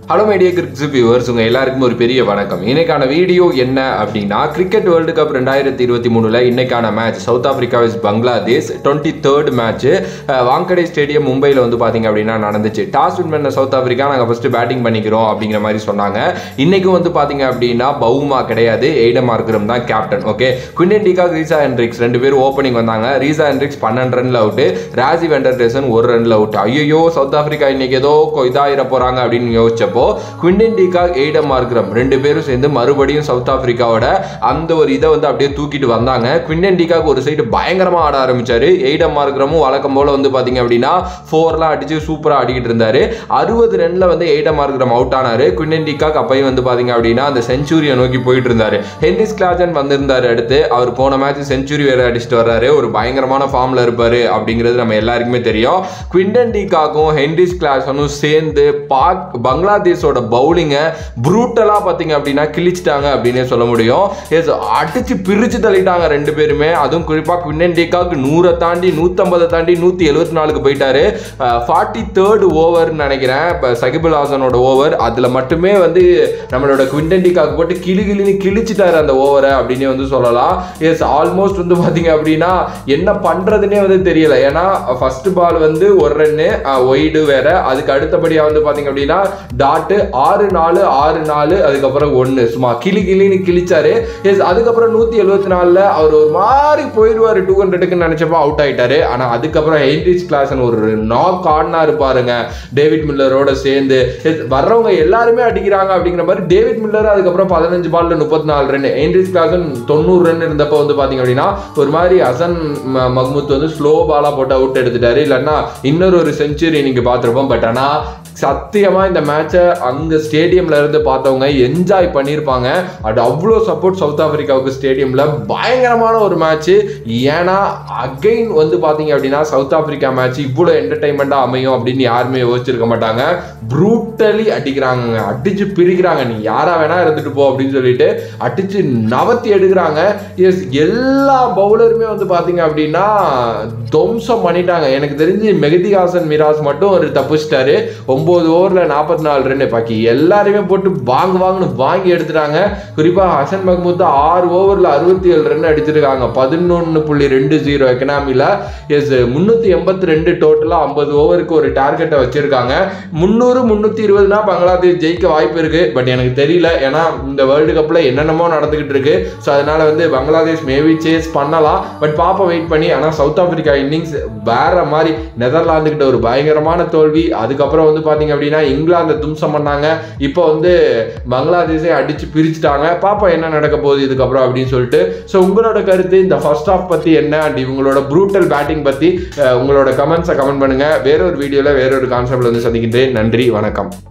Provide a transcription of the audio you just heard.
hello my dear கிரிக்ஸ் viewers உங்கள் எல்லாருக்கும் ஒரு பெரிய வணக்கம் இன்னைக்கான வீடியோ என்ன அப்படின்னா கிரிக்கெட் வேர்ல்டு கப் ரெண்டாயிரத்தி இருபத்தி மூணில் இன்னைக்கான match South Africa vs Bangladesh twenty third match Wankhede stadium மும்பையில் வந்து பார்த்தீங்க அப்படின்னா நடந்துச்சு டாஸ் வின் பண்ண சவுத் ஆப்பிரிக்கா நாங்கள் ஃபஸ்ட்டு பேட்டிங் பண்ணிக்கிறோம் அப்படிங்கிற மாதிரி சொன்னாங்க இன்னைக்கும் வந்து பார்த்தீங்க அப்படின்னா பவுமா கிடையாது எய்டம் மார்க்கரம் தான் captain okay Quinton de Kock Reeza Hendricks ரெண்டு பேரும் ஓப்பனிங் வந்தாங்க ரீசா ஹென்ட்ரிக்ஸ் பன்னெண்டு ரன்ல அவுட்டு ராசி வெண்டர்டேசன் ஒரு ரன்ல அவுட் ஐயோ சவுத் ஆப்பிரிக்கா இன்னைக்கு ஏதோ கொ- இதாயிர போறாங்க அப்படின்னு யோசிச்சப்போ குவிண்டன் டிகா எய்டம் மார்க்ரம் ரெண்டு பேரும் சேர்ந்து மறுபடியும் சவுத் ஆப்பிரிக்காவோட அந்த ஒரு இதை வந்து அப்படியே தூக்கிட்டு வந்தாங்க குவிண்டன் டிகாக்கு ஒரு சைடு பயங்கரமா ஆட ஆரம்பிச்சாரு எய்டம் மார்க்ரமும் வழக்கம் போல வந்து பாத்தீங்க அப்படின்னா ஃபோர்லாம் அடிச்சு சூப்பரா ஆடிக்கிட்டு இருந்தாரு அறுபது ரன்ல வந்து எய்டம் மார்க்ரம் அவுட் ஆனாரு குவிண்டன் டிகாக் அப்பையும் வந்து பாத்தீங்க அப்படின்னா அந்த செஞ்சுரியை நோக்கி போயிட்டு இருந்தாரு ஹென்ரிஸ் கிளாஜன் வந்திருந்தாரு அடுத்து அவர் போன மேட்ச் செஞ்சுரி வேற அடிச்சுட்டு வர்றாரு ஒரு பயங்கரமான ஃபார்ம்ல இருப்பாரு அப்படிங்கிறது நம்ம எல்லாருக்குமே தெரியும் குவிண்டன் டிகாக்கும் ஹென்ரிஸ் கிளாஸனும் சேர்ந்து பாக் பங்களாதேஷோட பவுலிங்கை ப்ரூட்டலாக பார்த்தீங்க அப்படின்னா கிழிச்சிட்டாங்க அப்படின்னே சொல்ல முடியும் எஸ் அடிச்சு பிரிச்சு தள்ளிட்டாங்க ரெண்டு பேருமே அதுவும் குறிப்பாக குவிண்டன் டிகாக்கு நூறை தாண்டி நூற்றம்பதை தாண்டி நூற்றி எழுபத்தி நாலுக்கு போயிட்டாரு ஃபார்ட்டி தேர்ட் ஓவர்னு நினைக்கிறேன் இப்போ சகிபுல் ஹாசனோட ஓவர் அதில் மட்டுமே வந்து நம்மளோட குவிண்டன் டிகாக்கு போட்டு கிளி கிளின்னு கிழிச்சிட்டாரு அந்த ஓவரை அப்படின்னு வந்து சொல்லலாம் எஸ் ஆல்மோஸ்ட் வந்து பார்த்தீங்க அப்படின்னா என்ன பண்ணுறதுனே வந்து தெரியல ஏன்னா ஃபர்ஸ்ட் பால் வந்து ஒரு ரன்னு ஒய்டு வேற அதுக்கு அடுத்தபடியாக வந்து பார்த்தீங்க அப்படின்னா டாட்டு ஆறு நாலு ஆறு நாலு அதுக்கப்புறம் ஒன்று சும்மா கிளி கிளின்னு கிழிச்சாரு எஸ் அதுக்கப்புறம் நூற்றி எழுபத்தி நாலில் அவர் ஒரு மாதிரி போயிடுவார் டூ ஹண்ட்ரடுக்கு நினச்சப்போ அவுட் ஆயிட்டாரு ஆனால் அதுக்கப்புறம் ஹெயின்ரிச் கிளாஸ்னு ஒரு நாக் ஆடினாரு பாருங்க டேவிட் மில்லரோட சேர்ந்து yes, வர்றவங்க எல்லாருமே அடிக்கிறாங்க அப்படிங்கிற மாதிரி டேவிட் மில்லர் அதுக்கப்புறம் பதினஞ்சு பால்ல முப்பத்தி நாலு ரன் ஹெயின்ரிச் கிளாசன் தொண்ணூறு ரன் இருந்தப்போ வந்து பார்த்தீங்க அப்படின்னா ஒரு மாதிரி அசன் ம- மஹ்மூத் வந்து ஸ்லோ பாலாக போட்டு அவுட் எடுத்துட்டாரு இல்லைன்னா இன்னொரு ஒரு செஞ்சுரி நீங்கள் பார்த்துருப்போம் பட் ஆனால் சத்தியமா இந்த மேட்சை அங்க ஸ்டேடியம்ல இருந்து பார்த்தவங்க என்ஜாய் பண்ணியிருப்பாங்க அது அவ்வளோ சப்போர்ட் சவுத் ஆப்பிரிக்காவுக்கு ஸ்டேடியம்ல பயங்கரமான ஒரு மேட்ச் ஏன்னா அகைன் வந்து பாத்தீங்க அப்படின்னா சவுத் ஆப்பிரிக்கா மேட்ச் இவ்வளோ என்டர்டைன்மெண்ட்டாக அமையும் அப்படின்னு யாருமே யோசிச்சிருக்க மாட்டாங்க ப்ரூட்டலி அடிக்கிறாங்க அடிச்சு பிரிக்கிறாங்க நீ யாரா வேணா இருந்துட்டு போ அப்படின்னு சொல்லிட்டு அடிச்சு நவத்தி எடுக்கிறாங்க எஸ் எல்லா பவுலருமே வந்து பாத்தீங்க அப்படின்னா துவம்சம் பண்ணிட்டாங்க எனக்கு தெரிஞ்சு மெகதி ஹாசன் மிராஸ் மட்டும் ஒரு தப்பிச்சிட்டாரு ஒன்பது ஓவரில் நாற்பத்தி நாலு ரன் பாக்கி எல்லாரையுமே போட்டு வாங்க வாங்கன்னு வாங்கி எடுத்துட்டாங்க குறிப்பாக ஹசன் மஹ்மூத் ஆறு ஓவரில் அறுபத்தி ஏழு ரன் அடிச்சிருக்காங்க பதினொன்று புள்ளி ரெண்டு ஜீரோ எக்கனாமியில் எஸ் முந்நூற்றி எண்பத்தி ரெண்டு டோட்டலாக ஐம்பது ஓவருக்கு ஒரு டார்கெட்டை வச்சிருக்காங்க முந்நூறு முந்நூற்றி இருபதுனா பங்களாதேஷ் ஜெயிக்க வாய்ப்பு இருக்கு பட் எனக்கு தெரியல ஏன்னா இந்த வேர்ல்டு கப்பில் என்னென்னமோ நடந்துகிட்டு இருக்கு ஸோ அதனால வந்து பங்களாதேஷ் மேபி சேஸ் பண்ணலாம் பட் பாப்போம் வெயிட் பண்ணி ஆனால் சவுத் ஆப்பிரிக்கா இன்னிங்ஸ் வேற மாதிரி நெதர்லாந்து கிட்ட ஒரு பயங்கரமான தோல்வி அதுக்கப்புறம் வந்து பார்த்தீங்க அப்படின்னா இங்கிலாந்தை தும்சம் பண்ணாங்க இப்போ வந்து பங்களாதேஷை அடிச்சு பிரிச்சுட்டாங்க பாப்போம் என்ன நடக்க போகுது இதுக்கப்புறம் அப்படின்னு சொல்லிட்டு ஸோ உங்களோட கருத்து இந்த ஃபர்ஸ்ட் ஆஃப் பற்றி என்ன அண்ட் இவங்களோட ப்ரூட்டல் பேட்டிங் பற்றி உங்களோட கமெண்ட்ஸை கமெண்ட் பண்ணுங்க வேறொரு வீடியோவில் வேறொரு கான்செப்ட்ல வந்து சந்திக்கின்றேன் நன்றி வணக்கம்